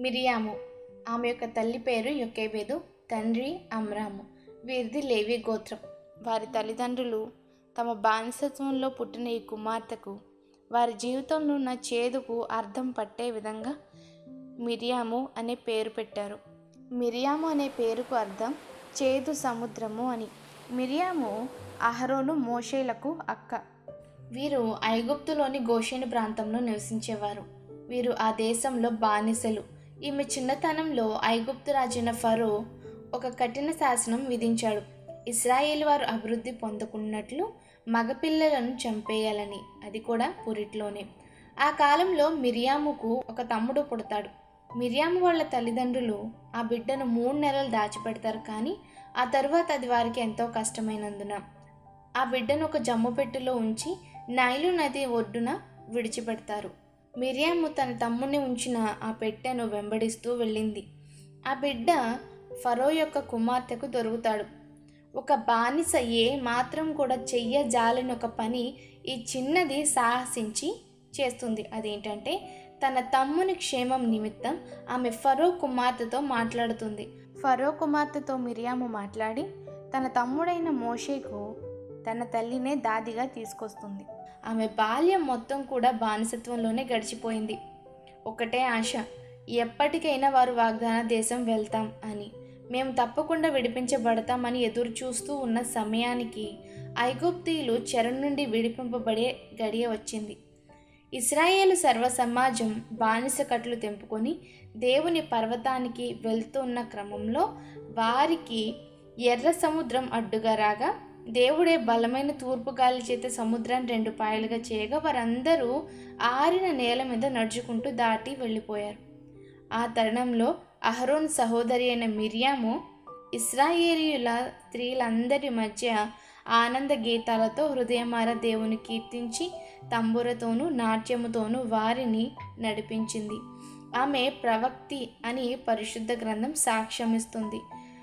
మిరియాము ఆమె యొక్క తల్లి పేరు యొకేబేదు తండ్రి అమ్రాము వీరిది లేవి గోత్రం వారి తల్లిదండ్రులు తమ బానిసత్వంలో పుట్టిన ఈ కుమార్తెకు వారి జీవితంలో ఉన్న చేదుకు అర్థం పట్టే విధంగా మిరియాము అనే పేరు పెట్టారు మిరియాము అనే పేరుకు అర్థం చేదు సముద్రము అని మిరియాము అహరోను మోషేలకు అక్క వీరు ఐగుప్తులోని గోషేను ప్రాంతంలో నివసించేవారు వీరు ఆ దేశంలో బానిసలు ఈమె చిన్నతనంలో ఐగుప్తు రాజైన ఫరో ఒక కఠిన శాసనం విధించాడు ఇస్రాయేల్ వారు అభివృద్ధి పొందకున్నట్లు మగపిల్లలను చంపేయాలని అది కూడా పురిట్లోనే ఆ కాలంలో మిరియాముకు ఒక తమ్ముడు పుడతాడు మిరియాము వాళ్ళ తల్లిదండ్రులు ఆ బిడ్డను మూడు నెలలు దాచిపెడతారు కానీ ఆ తరువాత అది వారికి ఎంతో కష్టమైనందున ఆ బిడ్డను ఒక జమ్ము పెట్టెలో ఉంచి నైలు నది ఒడ్డున విడిచిపెడతారు మిరియాము తన తమ్ముని ఉంచిన ఆ పెట్టెను వెంబడిస్తూ వెళ్ళింది ఆ బిడ్డ ఫరో యొక్క కుమార్తెకు దొరుకుతాడు ఒక బానిస ఏ మాత్రం కూడా చెయ్య జాలని ఒక పని ఈ చిన్నది సాహసించి చేస్తుంది అదేంటంటే తన తమ్ముని క్షేమం నిమిత్తం ఆమె ఫరో కుమార్తెతో మాట్లాడుతుంది ఫరో కుమార్తెతో మిరియాము మాట్లాడి తన తమ్ముడైన మోషేకు తన తల్లినే దాదిగా తీసుకొస్తుంది ఆమె బాల్యం మొత్తం కూడా బానిసత్వంలోనే గడిచిపోయింది ఒకటే ఆశ ఎప్పటికైనా వారు వాగ్దాన దేశం వెళ్తాం అని మేము తప్పకుండా విడిపించబడతామని ఎదురు చూస్తూ ఉన్న సమయానికి ఐగుప్తీయులు చెర నుండి విడిపింపబడే గడియ వచ్చింది ఇస్రాయేలు సర్వ సమాజం బానిస కట్లు తెంపుకొని దేవుని పర్వతానికి వెళ్తున్న క్రమంలో వారికి ఎర్ర సముద్రం అడ్డుగా రాగా దేవుడే బలమైన తూర్పు గాలి చేత సముద్రాన్ని రెండు పాయలుగా చేయగా వారందరూ ఆరిన నేల మీద నడుచుకుంటూ దాటి వెళ్ళిపోయారు ఆ తరుణంలో అహరోన్ సహోదరి అయిన మిరియాము ఇస్రాయేలీయుల స్త్రీలందరి మధ్య ఆనంద గీతాలతో హృదయమార దేవుని కీర్తించి తంబురతోనూ నాట్యముతోనూ వారిని నడిపించింది ఆమె ప్రవక్తి అని పరిశుద్ధ గ్రంథం సాక్ష్యమిస్తుంది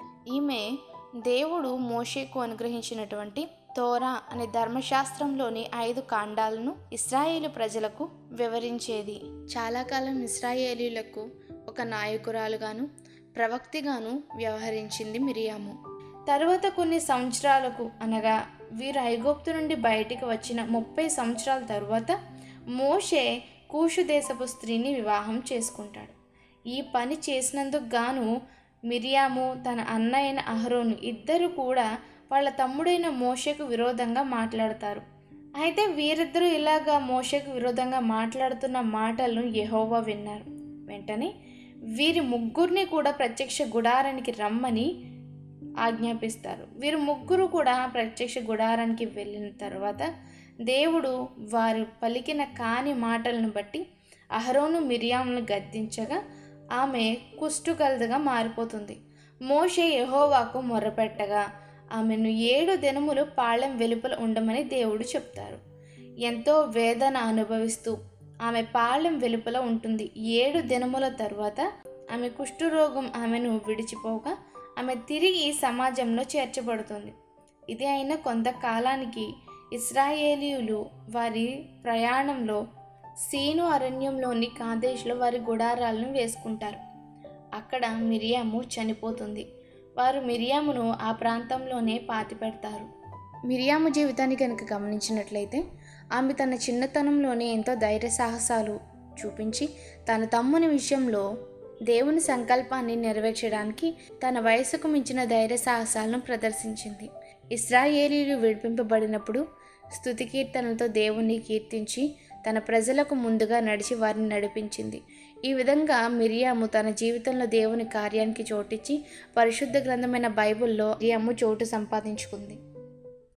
ఈమె దేవుడు మోషేకు అనుగ్రహించినటువంటి తోరా అనే ధర్మశాస్త్రంలోని ఐదు కాండాలను ఇస్రాయేలు ప్రజలకు వివరించేది చాలా కాలం ఇస్రాయేలీలకు ఒక నాయకురాలుగాను ప్రవక్తిగాను వ్యవహరించింది మిరియాము తరువాత కొన్ని సంవత్సరాలకు అనగా వీరు ఐగుప్తు నుండి బయటికి వచ్చిన ముప్పై సంవత్సరాల తరువాత మోషే కూషు దేశపు స్త్రీని వివాహం చేసుకుంటాడు ఈ పని చేసినందుకు గాను మిరియాము తన అన్న అయిన అహరోను ఇద్దరు కూడా వాళ్ళ తమ్ముడైన మోషకు విరోధంగా మాట్లాడతారు అయితే వీరిద్దరూ ఇలాగా మోషకు విరోధంగా మాట్లాడుతున్న మాటలను యెహోవా విన్నారు వెంటనే వీరి ముగ్గురిని కూడా ప్రత్యక్ష గుడారానికి రమ్మని ఆజ్ఞాపిస్తారు వీరు ముగ్గురు కూడా ప్రత్యక్ష గుడారానికి వెళ్ళిన తర్వాత దేవుడు వారు పలికిన కాని మాటలను బట్టి అహరోను మిరియామును గద్దించగా ఆమె కుష్టుకలదుగా మారిపోతుంది మోషే యెహోవాకు మొర్రపెట్టగా ఆమెను ఏడు దినములు పాళెం వెలుపల ఉండమని దేవుడు చెప్తారు ఎంతో వేదన అనుభవిస్తూ ఆమె పాళెం వెలుపల ఉంటుంది ఏడు దినముల తర్వాత ఆమె కుష్ఠరోగం ఆమెను విడిచిపోగా ఆమె తిరిగి సమాజంలో చేర్చబడుతుంది ఇది అయిన కొంతకాలానికి ఇస్రాయేలీయులు వారి ప్రయాణంలో సీను అరణ్యంలోని కాదేశ్లో వారి గుడారాలను వేసుకుంటారు అక్కడ మిరియాము చనిపోతుంది వారు మిరియామును ఆ ప్రాంతంలోనే పాతిపెడతారు మిరియాము జీవితాన్ని కనుక గమనించినట్లయితే ఆమె తన చిన్నతనంలోనే ఎంతో ధైర్య సాహసాలు చూపించి తన తమ్ముని విషయంలో దేవుని సంకల్పాన్ని నెరవేర్చడానికి తన వయసుకు మించిన ధైర్య సాహసాలను ప్రదర్శించింది ఇస్రాయేలీలు విడిపింపబడినప్పుడు స్తుతి కీర్తనలతో దేవుణ్ణి కీర్తించి తన ప్రజలకు ముందుగా నడిచి వారిని నడిపించింది ఈ విధంగా మిరియాము తన జీవితంలో దేవుని కార్యానికి చోటిచ్చి పరిశుద్ధ గ్రంథమైన బైబిల్లో మిరియాము చోటు సంపాదించుకుంది